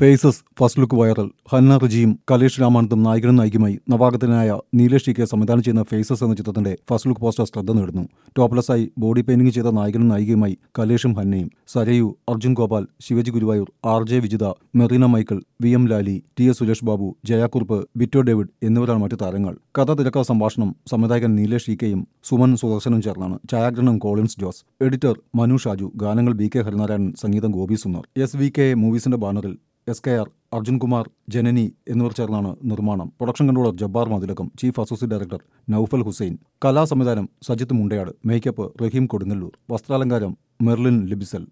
faces first look viral Hanna റിജിയും കലേഷ് രാമാനന്ദും നായകനും നായികയുമായി നവാഗതനായ നീലേഷ് ടി കെ സംവിധാനം ചെയ്യുന്ന ഫേസസ് എന്ന ചിത്രത്തിന്റെ ഫസ്റ്റ് ലുക്ക് പോസ്റ്റർ ശ്രദ്ധ നേടുന്നു ടോപ്ലെസ്സായി ബോഡി പെയിന്റിംഗ് ചെയ്ത നായകനും നായികയുമായി കലേഷും ഹന്നയും Sarayu Arjun Gopal Shivaji Guruvayur R J Vijitha Merina Michael V M Lali T S Suresh Babu Jayakurup Bitto David എന്നിവരാണ് മറ്റു താരങ്ങൾ കഥ തിരക്കഥ സംഭാഷണം സംവിധായകൻ നീലേഷ് ടി കെയും സുമൻ സുദർശനും ചേർന്നാണ് ഛായാഗ്രഹണം കോളിൻസ് ജോസ് എഡിറ്റർ മനു ഷാജു ഗാനങ്ങൾ ബി കെ ഹരിനാരായണൻ സംഗീതം Gopi Sundar S V K മൂവീസിന്റെ ബാനറിൽ S K R Arjunkumar Janani എന്നിവർ ചേർന്നാണ് നിർമ്മാണം production controller Jabbar Mathilakam chief associate director Noufal Hussain കലാസംവിധാനം സജിത്ത് മുണ്ടയാട് മേക്കപ്പ് റഹീം കൊടുങ്ങല്ലൂർ വസ്ത്രാലങ്കാരം മെർലിൻ ലിബിസൽ